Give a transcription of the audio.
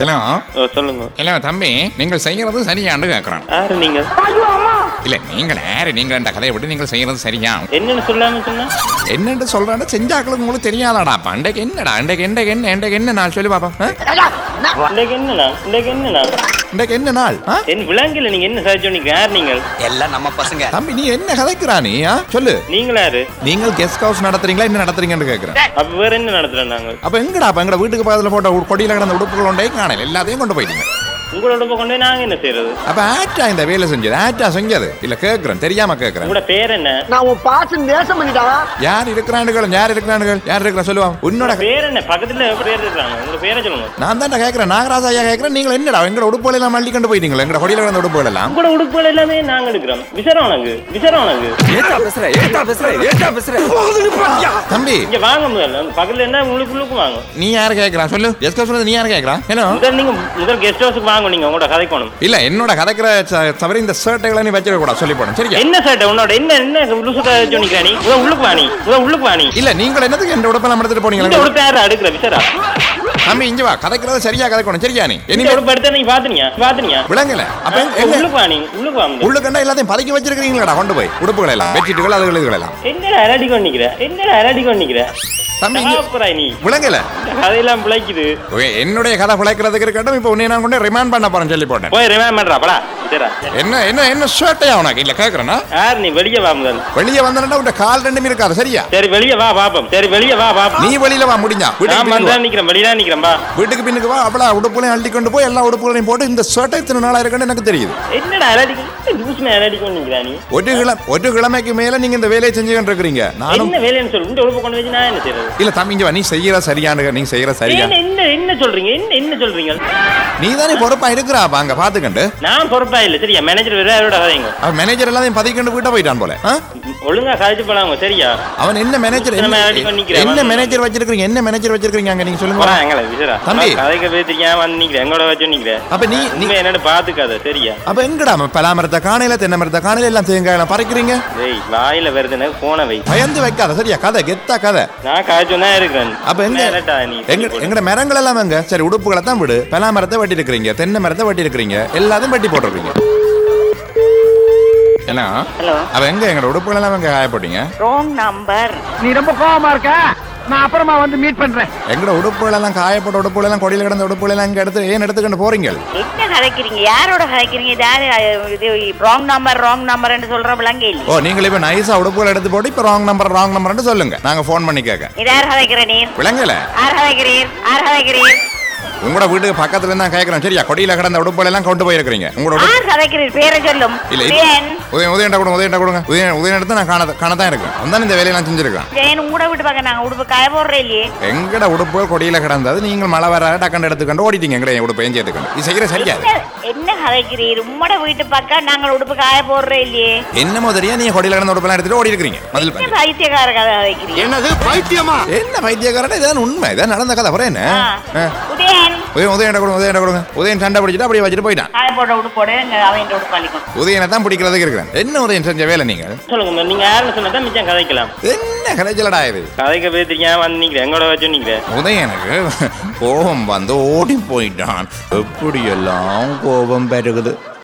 Hello ஓ சொல்லுங்க hello தம்பி நீங்கள் செய்யறது சரியான்னு கேட்குறேன் யாரு நீங்க இல்ல நீங்கள் யாரு நீங்கள் இந்த கதையை விட்டு நீங்கள் செய்யறது சரியா என்னன்னு சொல்லாம சொன்னா என்னன்னு சொல்றான்னு செஞ்சாக்களுக்கு உங்களுக்கு தெரியாதாடாப்பா இன்றைக்கு என்னடா இன்றைக்கு இன்றைக்கு என்ன இன்றைக்கு என்ன நாள் சொல்லி பாப்பா ஆ? இன்றைக்கு என்னண்ணா இன்றைக்கு என்னண்ணா இன்றைக்கு என்ன நாள் ஆ? என் விலங்கில நீங்க என்ன சார் சொன்னீங்க யார் நீங்கள் எல்லாம் நம்ம பசங்க தம்பி நீ என்ன கதைக்கிறா நீ ஆ? சொல்லு நீங்கள் யாரு நீங்கள் கெஸ்ட் ஹவுஸ் நடத்துறீங்களா என்ன நடத்துறீங்கன்னு கேட்குறேன் அப்ப வேற என்ன நடத்துறோம் நாங்க அப்ப எங்கடா அப்ப எங்கட வீட்டுக்கு பக்கத்துல போட்ட உ- கொடியில கிடந்த உடுப்புகள் ஒன்றே காணல எல்லாத்தையும் கொண்டு போயிட்டீங்க உங்களோட கொண்டு போய் நாங்க என்ன செய்யறது அப்ப ஆட்டா இந்த வேலை செஞ்சது ஆட்டா செஞ்சது இல்ல கேக்குறேன் தெரியாம கேக்குறேன் உங்களோட பேர் என்ன நான் உன் பாச நேசம் பண்ணிட்டான் யார் இருக்கிறாண்டுகள் யார் இருக்கிறாண்டுகள் யார் இருக்கிறா சொல்லுவான் உன்னோட பேர் என்ன பக்கத்துல பேர் இருக்காங்க உங்களோட பேரை சொல்லுங்க நான் தான் கேக்குறேன் நாகராஜ் ஐயா கேக்குறேன் நீங்கள் என்னடா எங்கட உடுப்புகள் எல்லாம் மல்லி கொண்டு போயிட்டீங்களா எங்கட கொடியில கிடந்த உடுப்புகள் எல்லாம் உங்களோட உடுப்புகள் எல்லாமே நாங்க எடுக்கிறோம் விசரவனங்கு விசரவனங்கு ஏட்டா பேசுற ஏட்டா பேசுற ஏட்டா பேசுற தம்பி இங்க வாங்க முதல்ல அந்த பக்கத்துல என்ன உங்களுக்கு உள்ளுக்கு வாங்க நீ யார் கேக்குறா சொல்லு கெஸ்ட் ஹவுஸ் நீ யார் கேக்குறா என்ன முதல் நீங்க முதல் கெஸ்ட் ஹவுஸுக்கு வாங்க நீங்க உங்களோட கதைக்கணும் இல்ல என்னோட கதைக்கிற ச- தவிர இந்த ஷர்ட்டுகளை நீ வச்சிருக்க கூடாது சொல்லி போடும் சரியா என்ன சார் உன்னோட என்ன என்ன உருசு கதை சொன்னிக்கிறா நீ முதல் உள்ளுக்கு வாணி முதல் உள்ளுக்கு வாணி இல்ல நீங்கள் என்னத்துக்கு எந்த உடுப்பெல்லாம் எடுத்துட்டு இந்த போனீங்களா உடுப்பு யாரு அடுக்கிற விசரா தம்பி இங்க வா கதைக்கிறது சரியா கதைக்கணும் சரியா நீ இந்த இனிமே உடுப்பு எடுத்தா நீங்க பாத்துனியா பாத்துனியா விளங்கல அப்ப எங்க- உள்ளுக்கு வாணி உள்ளுக்கு வாங்க உள்ள கண்டா எல்லாத்தையும் பதுக்கி வச்சிருக்கீங்களா கொண்டு போய் உடுப்புகள் எல்லாம் பெட்ஷீட்டுகள் அதுகள் இதுகள் எல்லாம் என்னடா அரடி கொண்டிக்கிற என்னடா அரடி கொண்டிக்கிற தம்பி இங்க- சாப்பிட்றாய் நீ விளங்கல இந்த கதையெல்லாம் பிழைக்குது ஓகே, என்னுடைய கதை பிழைக்கிறதுக்கு இருக்கட்டும் இப்போ உன்னை நான் கொண்டு ரிமாண்ட் பண்ண போறேன் சொல்லி போட்டேன் போய் ரிமைண்ட் பண்றா படா சரிடா என்ன என்ன என்ன ஷர்ட்டையா உனக்கு இல்ல கேக்குறேன்னா யார் நீ வெளியே வா முதல் வெளியே வந்தா உன் கால் ரெண்டுமே இருக்காது சரியா சரி வெளியே வா பாப்போம் சரி வெளியே வா பாப்போம் நீ வெளியில வா முடிஞ்சா வீட்டுக்கு நான் பின்னுக்கு வந்தா வா. நிக்கிறேன் வெளியே நிக்கிறேன் பா வீட்டுக்கு பின்னுக்கு வா அவ்வளவு உடுப்புகளையும் அள்ளி கொண்டு போய் எல்லா உடுப்புகளையும் போட்டு இந்த ஷர்ட்டை இத்தனை நாளா இருக்குன்னு எனக்கு தெரியுது என்னடா அரடி தூசுமே அரடி கொண்டிக்கிறா நீ ஒரு கிழமை ஒரு கிழமைக்கு மேல நீங்க இந்த வேலையை செஞ்சு கொண்டு இருக்கிறீங்க நானும் என்ன வேலைன்னு சொல்லு இந்த உடுப்பு கொண்டு வச்சு நான் என்ன செய்யறது இல்ல தம்பி இங்க வா, நீ செய்யற சரியானு நீ செய்யற சரியா என்ன என்ன என்ன சொல்றீங்க என்ன என்ன சொல்றீங்க நீ தானே பொறுப்பா இருக்கிறா அங்க பாத்துக்கண்டு நான் பொறுப்பா இல்ல சரியா மேனேஜர் வேற யாரோட கதைங்க அவன் மேனேஜர் எல்லாத்தையும் பதுக்கிண்டு வீட்டை போயிட்டான் போல ஆ? ஒழுங்கா கதைச்சு போலாங்க சரியா அவன் என்ன மேனேஜர் இத்தனை மேல அடி பண்ணிக்கிறேன். என்ன மேனேஜர் வச்சிருக்கீங்க என்ன மேனேஜர் வச்சிருக்கீங்க அங்க நீங்க சொல்லுங்க போடா எங்களை விசரா தம்பி. கதைக்க பேசிருக்கேன் வந்து நிக்கிறேன் எங்களோட வச்சு நிக்கிறேன் அப்ப நீ நீ நீ என்னோட பாத்துக்காத சரியா அப்ப எங்கடா பலாமரத்தை காணையில தென்னை மரத்தை காணையில எல்லாம் தேங்காய் எல்லாம் பறிக்கிறீங்க டேய் வாயில வருதுன்னு போன வை பயந்து வைக்காத சரியா கதை கெத்தா கதை நான் காய்ச்சல் தான் இருக்கிறேன் அப்ப எங்க மேலட்டா நீ எங்க எங்கட மரங்கள் எல்லாம் எங்க சரி உடுப்புகளை தான் விடு பலாமரத்தை வெட்டி இருக்கிறீங்க தென்னை மரத்தை வெட்டி இருக்கிறீங்க எல்லாத்தையும் வெட்டி போட்டுருக்கீங்க என்ன ஹலோ அவ எங்க எங்கட உடுப்புகள் எல்லாம் எங்க காய போட்டீங்க ராங் நம்பர் நீ ரொம்ப கோவமா இருக்க நான் அப்புறமா வந்து மீட் பண்றேன் எங்கட உடுப்புகள் எல்லாம் காயப்பட்ட உடுப்புகள் எல்லாம் கொடியில கிடந்த உடுப்புகள் எல்லாம் இங்க எடுத்து ஏன் எடுத்துக்கிட்டு போறீங்க என்ன கதைக்கிறீங்க யாரோட கதைக்கிறீங்க இது யாரு அஹ், இது ராங் நம்பர் ராங் நம்பர்னு சொல்ற விளங்க இல்ல ஓ நீங்க இப்ப நைஸா உடுப்புகள் எடுத்து போட்டு இப்ப ராங் நம்பர் ராங் நம்பர்னு சொல்லுங்க நாங்க ஃபோன் பண்ணி கேட்க இது யார் கதைக்கிற நீர் விளங்கல யார் கதைக்கிறீர் யார் கதைக்கிறீர் உங்களோட வீட்டுக்கு பக்கத்துல இருந்தா கேட்கறேன் சரியா கொடியில கிடந்த உடுப்புகள் எல்லாம் கொண்டு போயிருக்கிறீங்க உங்களோட உடுப்பு- யார் கதைக்கிறீர் பேரை சொல்லும் இல்ல இது- ஜெயன் உதயம் உதயண்ட கொடுங்க உதயண்ட கொடுங்க உதயம் உதயம் எடுத்து நான் காண காணத்தான் இருக்கேன் வந்தான் இந்த வேலையெல்லாம் செஞ்சிருக்கேன் ஜெயன் உங்களோட வீட்டு பக்கம் நாங்க உடுப்பு காய போடுற இல்லையே எங்கட உடுப்புகள் கொடியில கிடந்தது நீங்கள் மழை வர டக்கண்டு எடுத்துக்கண்டு ஓடிட்டீங்க எங்கட என் உடுப்பு ஏஞ்சி எடுத்துக்கண்டு இது செய்யற சரியா என்ன என்ன கதைக்கிறீர் உம்மோட வீட்டு பக்கம் நாங்கள் உடுப்பு காய போடுற இல்லையே என்ன மாதிரியா நீங்க கொடியில கிடந்த உடுப்பெல்லாம் எடுத்துட்டு ஓடி இருக்கிறீங்க பதில் என்ன பண்ணு. பைத்தியக்கார கதை கதைக்கிறீர் என்னது பைத்தியமா என்ன பைத்தியக்காரன் இதான் உண்மை இதான் நடந்த கதை அப்புறம் என்ன ஆ. ஆ. உதயன் உதயம் உதயண்ட கொடுங்க உதயண்ட கொடுங்க உதயன் சண்டை பிடிச்சிட்டு அப்படியே வச்சுட்டு போயிட்டான் காய போட்ட உடுப்போட அவன் உடுப்பு அளிக்கணும் உதயனை தான் பிடிக்கிறதுக்கு இருக்கிறேன் என்ன உதயன் செஞ்ச வேலை நீங்கள் சொல்லுங்க நீங்க யாருன்னு சொன்னா தான் மிச்சம் கதைக்கலாம் என்ன கலைச்சலடா இது கதைக்க பேசிருக்கேன் வந்து நிக்கிறேன் எங்களோட வச்சு நிக்கிறேன் உதயனுக்கு கோபம் வந்து ஓடி போயிட்டான் எப்படியெல்லாம் கோபம் பெருகுது